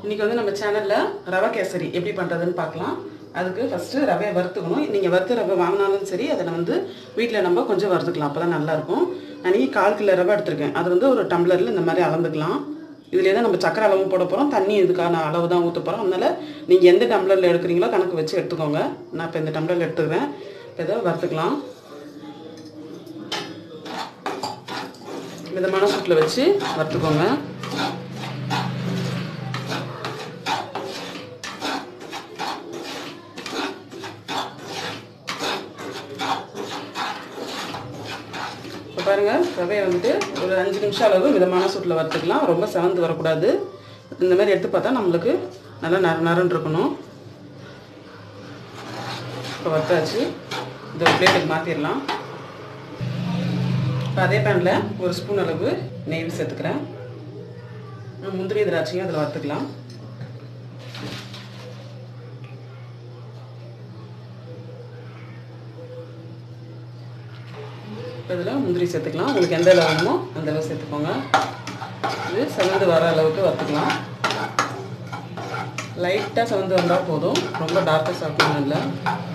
இன்னைக்கு வந்து நம்ம சேனலில் ரவை கேசரி எப்படி பண்ணுறதுன்னு பார்க்கலாம் அதுக்கு ஃபஸ்ட்டு ரவையை வறுத்துக்கணும் நீங்கள் வறுத்த ரவை வாங்கினாலும் சரி அதை வந்து வீட்டில் நம்ம கொஞ்சம் வறுத்துக்கலாம் அப்போ தான் நல்லாயிருக்கும் நான் நீ கால் கிலோ ரவை எடுத்திருக்கேன் அது வந்து ஒரு டம்ளரில் இந்த மாதிரி அளந்துக்கலாம் இதுலேயே தான் நம்ம சக்கரை அளவும் போட போகிறோம் தண்ணி இதுக்கான அளவு தான் ஊற்ற போகிறோம் அதனால் நீங்கள் எந்த டம்ளரில் எடுக்கிறீங்களோ கணக்கு வச்சு எடுத்துக்கோங்க நான் இப்போ இந்த டம்ளரில் எடுத்துக்கிறேன் இப்போ இதை வறுத்துக்கலாம் மிதமான சூட்டில் வச்சு வறுத்துக்கோங்க இப்போ பாருங்கள் ரவையை வந்துட்டு ஒரு அஞ்சு நிமிஷம் அளவு மிதமான சூட்டில் வறுத்துக்கலாம் ரொம்ப செவந்து வரக்கூடாது இந்த மாதிரி எடுத்து பார்த்தா நம்மளுக்கு நல்லா நர நரன்னு இருக்கணும் இப்போ வறுத்தாச்சு இந்த பிளேட்டுக்கு மாற்றிடலாம் இப்போ அதே பேனில் ஒரு ஸ்பூன் அளவு நெய் சேர்த்துக்கிறேன் முந்திரி திராட்சையும் அதில் வறுத்துக்கலாம் இப்போ இதில் முந்திரி சேர்த்துக்கலாம் உங்களுக்கு எந்த அளவு வேணுமோ அந்த அளவு சேர்த்துக்கோங்க இது செவந்து வர அளவுக்கு வறுத்துக்கலாம் லைட்டாக செவந்து வந்தால் போதும் ரொம்ப டார்க்காக சாப்பிடணும் இல்லை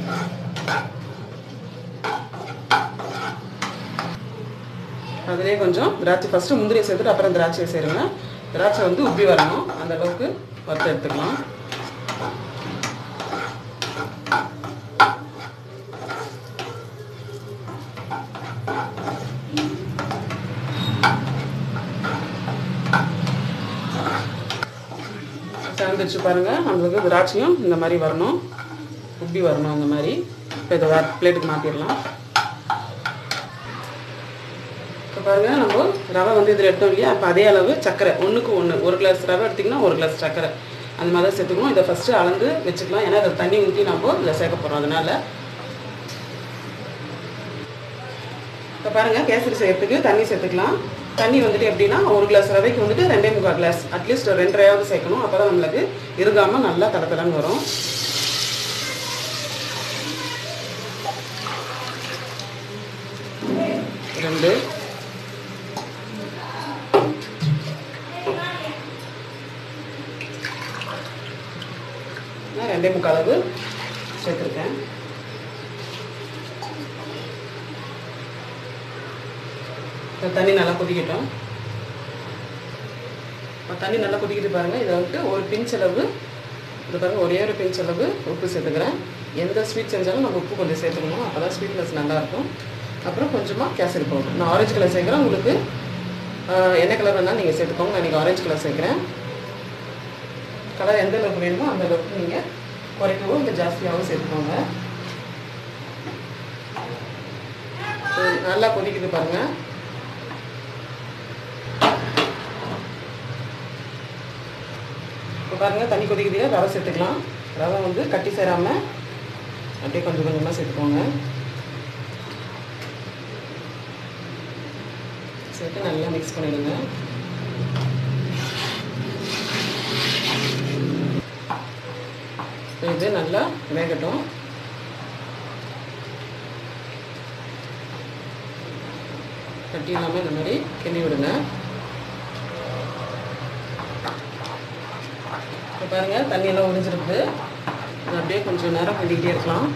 அதிலே கொஞ்சம் திராட்சை ஃபஸ்ட்டு முந்திரியை சேர்த்துட்டு அப்புறம் திராட்சையை சேருங்க திராட்சை வந்து உப்பி வரணும் அந்த அளவுக்கு வறுத்து எடுத்துக்கலாம் சேர்ந்துச்சு பாருங்கள் நம்மளுக்கு திராட்சையும் இந்த மாதிரி வரணும் உப்பி வரணும் அந்த மாதிரி இப்போ இதை வேறு பிளேட்டுக்கு மாற்றிடலாம் இப்போ பாருங்கள் நம்ம ரவை வந்து இதில் எடுத்தோம் இல்லையா அப்போ அதே அளவு சக்கரை ஒன்றுக்கு ஒன்று ஒரு கிளாஸ் ரவை எடுத்திங்கன்னா ஒரு கிளாஸ் சக்கரை அந்த மாதிரி தான் சேர்த்துக்கணும் இதை ஃபஸ்ட்டு அளந்து வச்சுக்கலாம் ஏன்னா அதை தண்ணி ஊற்றி நம்ம இதில் சேர்க்க போகிறோம் அதனால் இப்போ பாருங்கள் கேசரி செய்யறதுக்கு தண்ணி சேர்த்துக்கலாம் தண்ணி வந்துட்டு எப்படின்னா ஒரு கிளாஸ் ரவைக்கு வந்துட்டு ரெண்டே முக்கால் கிளாஸ் அட்லீஸ்ட் ரெண்டரையாவது சேர்க்கணும் அப்போ தான் நம்மளுக்கு இருகாமல் நல்லா தடத்தலன்னு வரும் ரெண்டு நான் ரெண்டே முக்கால் அளவு சேர்த்துருக்கேன் இப்போ தண்ணி நல்லா கொதிக்கட்டும் இப்போ தண்ணி நல்லா கொதிக்கிட்டு பாருங்கள் இதை வந்துட்டு ஒரு பிஞ்ச் அளவு இது பாருங்கள் ஒரே ஒரு பிஞ்ச் அளவு உப்பு சேர்த்துக்கிறேன் எந்த ஸ்வீட் செஞ்சாலும் நம்ம உப்பு கொஞ்சம் சேர்த்துக்கணும் அப்போ தான் ஸ்வீட்னஸ் நல்லாயிருக்கும் அப்புறம் கொஞ்சமாக கேசரி பவுடர் நான் ஆரஞ்சு கலர் சேர்க்குறேன் உங்களுக்கு என்ன கலர் வேணாலும் நீங்கள் சேர்த்துக்கோங்க நான் இன்றைக்கி ஆரஞ்சு கலர் சேர்க்குறேன் கலர் எந்த அளவுக்கு வேணுமோ அந்த அளவுக்கு நீங்கள் குறைக்கவும் இல்லை ஜாஸ்தியாகவும் சேர்த்துக்கோங்க நல்லா கொதிக்குது பாருங்கள் இப்போ பாருங்கள் தண்ணி கொதிக்குது ரவை சேர்த்துக்கலாம் ரவை வந்து கட்டி சேராமல் அப்படியே கொஞ்சம் கொஞ்சமாக சேர்த்துக்கோங்க சேர்த்து நல்லா மிக்ஸ் பண்ணிடுங்க இது நல்லா வேகட்டும் கட்டி இல்லாமல் இந்த மாதிரி கிண்டி விடுங்க இப்போ பாருங்கள் தண்ணியெல்லாம் உறிஞ்சிருக்கு இது அப்படியே கொஞ்சம் நேரம் கிண்டிக்கிட்டே இருக்கலாம்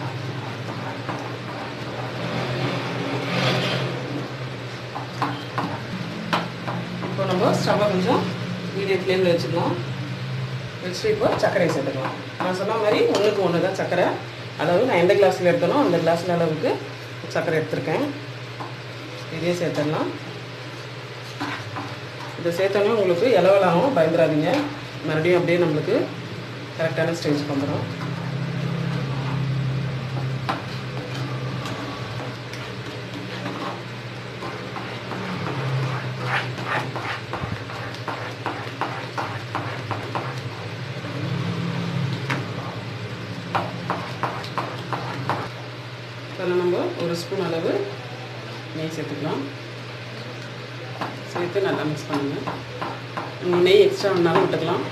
இப்போ நம்ம ஸ்டவ்வை கொஞ்சம் மீடியம் ஃப்ளேமில் வச்சுக்கலாம் வச்சுட்டு இப்போ சர்க்கரையை சேர்த்துக்கலாம் நான் சொன்ன மாதிரி ஒன்றுக்கு ஒன்று தான் சர்க்கரை அதாவது நான் எந்த கிளாஸில் எடுத்தனோ அந்த கிளாஸில் அளவுக்கு சர்க்கரை எடுத்திருக்கேன் இதே சேர்த்துடலாம் இதை சேர்த்தோன்னே உங்களுக்கு இலவலாகவும் பயந்துடாதீங்க மறுபடியும் அப்படியே நம்மளுக்கு கரெக்டான ஸ்டேஜுக்கு வந்துடும் இதில் நம்ம ஒரு ஸ்பூன் அளவு நெய் சேர்த்துக்கலாம் சேர்த்து நல்லா மிக்ஸ் பண்ணுங்கள் நீங்கள் நெய் எக்ஸ்ட்ரா வேணாலும் விட்டுக்கலாம்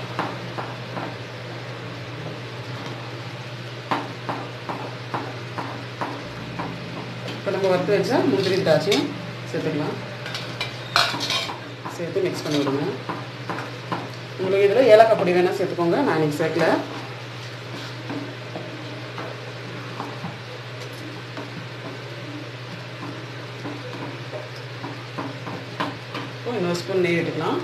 இப்போ நம்ம வறுத்து வச்சா முந்திரி திராட்சையும் சேர்த்துக்கலாம் சேர்த்து மிக்ஸ் பண்ணி விடுங்க உங்களுக்கு இதில் ஏலக்காய் பொடி வேணால் சேர்த்துக்கோங்க நான் இன்னைக்கு சேர்க்கல இப்போ இன்னொரு ஸ்பூன் நெய் விட்டுக்கலாம்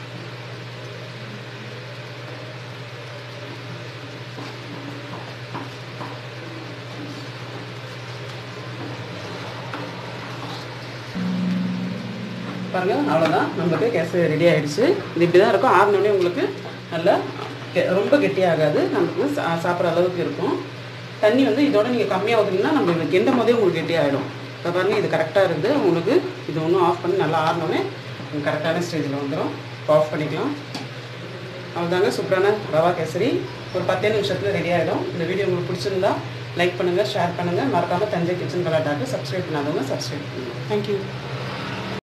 பாருங்க அவ்வளோதான் நம்மளுக்கு கேசரி ரெடி ஆயிடுச்சு இது இப்படி தான் இருக்கும் ஆறினோடனே உங்களுக்கு நல்லா கெ- ரொம்ப கெட்டியாகாது நமக்கு சா சாப்பிட்ற அளவுக்கு இருக்கும் தண்ணி வந்து இதோட நீங்கள் கம்மியாக ஊற்றுனீங்கன்னா நம்மளுக்கு எந்த போதே உங்களுக்கு கெட்டியாகிடும் இப்போ பாருங்க இது கரெக்டாக இருக்குது உங்களுக்கு இது ஒன்றும் ஆஃப் பண்ணி நல்லா ஆறினோடனே கரெக்டான ஸ்டேஜில் வந்துடும் இப்போ ஆஃப் பண்ணிக்கலாம் அவ்வளோதாங்க சூப்பரான ரவா கேசரி ஒரு பத்தே நிமிஷத்தில் ரெடி ஆகிடும் இந்த வீடியோ உங்களுக்கு பிடிச்சிருந்தா லைக் பண்ணுங்கள் ஷேர் பண்ணுங்கள் மறக்காமல் தஞ்சை கிச்சன் கலாட்டாக்கு சப்ஸ்கிரைப் பண்ணாதவங்க சப்ஸ்கிரைப் பண்ணுங்கள் தேங்க்யூ